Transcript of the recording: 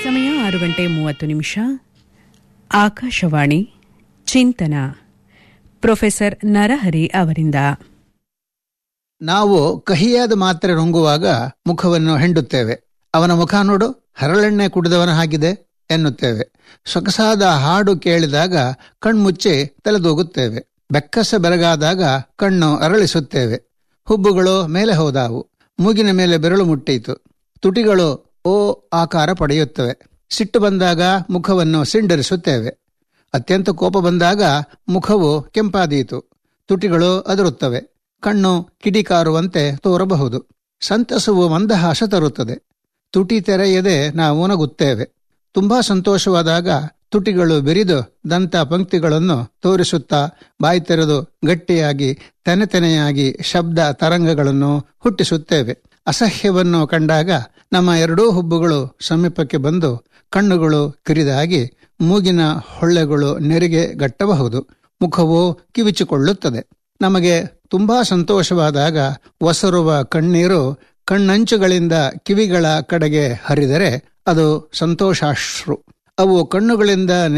ಸಮಯ ಆರು ಗಂಟೆ ಮೂವತ್ತು ನಿಮಿಷ ಆಕಾಶವಾಣಿ ಚಿಂತನ ಪ್ರೊಫೆಸರ್ ನರಹರಿ ಅವರಿಂದ ನಾವು ಕಹಿಯಾದ ಮಾತ್ರೆ ನುಂಗುವಾಗ ಮುಖವನ್ನು ಹೆಂಡುತ್ತೇವೆ ಅವನ ಮುಖ ನೋಡು ಹರಳೆಣ್ಣೆ ಕುಡಿದವನ ಹಾಗಿದೆ ಎನ್ನುತ್ತೇವೆ ಸೊಗಸಾದ ಹಾಡು ಕೇಳಿದಾಗ ಕಣ್ಮುಚ್ಚಿ ತಲೆದೂಗುತ್ತೇವೆ ಬೆಕ್ಕಸ ಬೆರಗಾದಾಗ ಕಣ್ಣು ಅರಳಿಸುತ್ತೇವೆ ಹುಬ್ಬುಗಳು ಮೇಲೆ ಹೋದಾವು ಮೂಗಿನ ಮೇಲೆ ಬೆರಳು ಮುಟ್ಟೀತು ತುಟಿಗಳು ಓ ಆಕಾರ ಪಡೆಯುತ್ತವೆ ಸಿಟ್ಟು ಬಂದಾಗ ಮುಖವನ್ನು ಸಿಂಡರಿಸುತ್ತೇವೆ ಅತ್ಯಂತ ಕೋಪ ಬಂದಾಗ ಮುಖವು ಕೆಂಪಾದೀತು ತುಟಿಗಳು ಅದರುತ್ತವೆ ಕಣ್ಣು ಕಿಡಿಕಾರುವಂತೆ ತೋರಬಹುದು ಸಂತಸವು ಮಂದಹಾಸ ತರುತ್ತದೆ ತುಟಿ ತೆರೆಯದೆ ನಾವು ನಗುತ್ತೇವೆ ತುಂಬಾ ಸಂತೋಷವಾದಾಗ ತುಟಿಗಳು ಬೆರಿದು ದಂತ ಪಂಕ್ತಿಗಳನ್ನು ತೋರಿಸುತ್ತಾ ಬಾಯಿ ತೆರೆದು ಗಟ್ಟಿಯಾಗಿ ತೆನೆತೆನೆಯಾಗಿ ಶಬ್ದ ತರಂಗಗಳನ್ನು ಹುಟ್ಟಿಸುತ್ತೇವೆ ಅಸಹ್ಯವನ್ನು ಕಂಡಾಗ ನಮ್ಮ ಎರಡೂ ಹುಬ್ಬುಗಳು ಸಮೀಪಕ್ಕೆ ಬಂದು ಕಣ್ಣುಗಳು ಕಿರಿದಾಗಿ ಮೂಗಿನ ಹೊಳ್ಳೆಗಳು ನೆರಿಗೆ ಗಟ್ಟಬಹುದು ಮುಖವು ಕಿವಿಚಿಕೊಳ್ಳುತ್ತದೆ ನಮಗೆ ತುಂಬಾ ಸಂತೋಷವಾದಾಗ ಒಸರುವ ಕಣ್ಣೀರು ಕಣ್ಣಂಚುಗಳಿಂದ ಕಿವಿಗಳ ಕಡೆಗೆ ಹರಿದರೆ ಅದು ಸಂತೋಷಾಶ್ರು ಅವು ಕಣ್ಣುಗಳಿಂದ